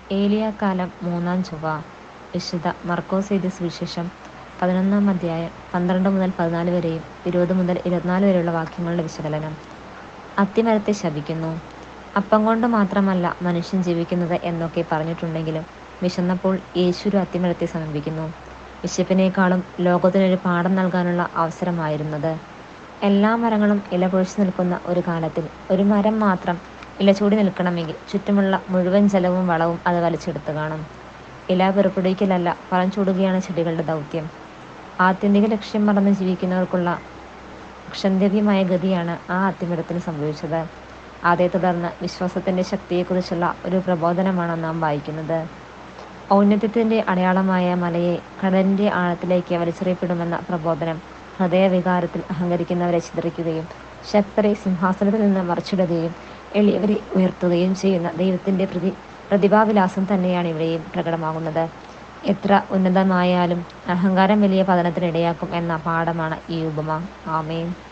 ഏലിയാക്കാലം മൂന്നാം ചൊവ്വ വിശുദ്ധ മർക്കോസ് എഴുതിയ സുവിശേഷം പതിനൊന്നാം അധ്യായം പന്ത്രണ്ട് മുതൽ പതിനാല് വരെയും ഇരുപത് മുതൽ ഇരുപത്തിനാല് വരെയുള്ള വാക്യങ്ങളുടെ വിശകലനം അത്തിമരത്തെ ശപിക്കുന്നു അപ്പം കൊണ്ട് മാത്രമല്ല മനുഷ്യൻ ജീവിക്കുന്നത് എന്നൊക്കെ പറഞ്ഞിട്ടുണ്ടെങ്കിലും വിശന്നപ്പോൾ യേശു ഒരു അത്തിമരത്തെ സമീപിക്കുന്നു വിശപ്പിനേക്കാളും ലോകത്തിനൊരു പാഠം നൽകാനുള്ള അവസരമായിരുന്നത് എല്ലാ മരങ്ങളും ഇല പൊഴിച്ചു നിൽക്കുന്ന ഒരു കാലത്തിൽ ഒരു മരം മാത്രം ഇല ചൂടി നിൽക്കണമെങ്കിൽ ചുറ്റുമുള്ള മുഴുവൻ ജലവും വളവും അത് വലിച്ചെടുത്ത് കാണും ഇല പുറപ്പെടുവിക്കലല്ല ഫലം ചൂടുകയാണ് ചെടികളുടെ ദൗത്യം ആത്യന്തിക ലക്ഷ്യം മറന്ന് ജീവിക്കുന്നവർക്കുള്ള ക്ഷന്തവ്യമായ ഗതിയാണ് ആ അത്തിമരത്തിന് സംഭവിച്ചത് അതേ തുടർന്ന് വിശ്വാസത്തിന്റെ ശക്തിയെക്കുറിച്ചുള്ള ഒരു പ്രബോധനമാണ് നാം വായിക്കുന്നത് ഔന്നത്യത്തിന്റെ അടയാളമായ മലയെ കടലിന്റെ ആഴത്തിലേക്ക് വലിച്ചെറിയപ്പെടുമെന്ന പ്രബോധനം ഹൃദയവികാരത്തിൽ അഹങ്കരിക്കുന്നവരെ ചിതറിക്കുകയും ശക്തരെ സിംഹാസനത്തിൽ നിന്ന് മറിച്ചിടുകയും എളിയവരെ ഉയർത്തുകയും ചെയ്യുന്ന ദൈവത്തിന്റെ പ്രതി പ്രതിഭാവിലാസം തന്നെയാണ് ഇവിടെയും പ്രകടമാകുന്നത് എത്ര ഉന്നതമായാലും അഹങ്കാരം വലിയ പതനത്തിനിടയാക്കും എന്ന പാഠമാണ് ഈ ഉപമ ആമേൻ